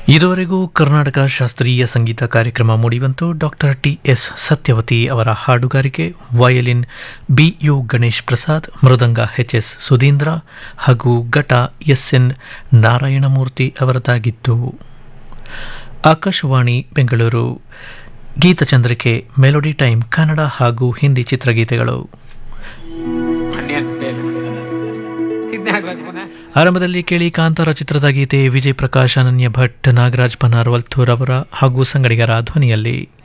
ಇದುವರೆಗೂ ಕರ್ನಾಟಕ ಶಾಸ್ತ್ರೀಯ ಸಂಗೀತ ಕಾರ್ಯಕ್ರಮ ಮೂಡಿಬಂತು ಡಾಕ್ಟರ್ ಟಿ ಎಸ್ ಸತ್ಯವತಿ ಅವರ ಹಾಡುಗಾರಿಕೆ violin B U Ganesh Prasad ಮೃದಂಗ ಎಚ್ ಎಸ್ ಸುಧೀಂದ್ರ ಹಾಗೂ ಘಟ ಎಸ್ ಎನ್ ನಾರಾಯಣಮೂರ್ತಿ ಅವರದಾಗಿತ್ತು ಆಕಾಶವಾಣಿ ಬೆಂಗಳೂರು ಗೀತಚಂದ್ರಿಕೆ ಮೆಲೋಡಿ ಟೈಮ್ ಕನ್ನಡ ಹಾಗೂ ಹಿಂದಿ ಚಿತ್ರಗೀತೆಗಳು ಹನ್ನೆರಡು ಫೇಲ್ ಇದನ್ನೇ ಆಗ್ಬೇಕು ಪುನಃ ಆರಂಭದಲ್ಲಿ ಕೇಳಿ ಕಾಂತಾರ ಚಿತ್ರದ ಗೀತೆ ವಿಜಯ್ ಪ್ರಕಾಶ್ ಅನನ್ಯ ಭಟ್ ನಾಗರಾಜ್ ಪನ್ನಾರ್ ವಲ್ಥೂರ್ ಅವರ ಹಾಗೂ ಸಂಗಡಿಗರ ಧ್ವನಿಯಲ್ಲಿ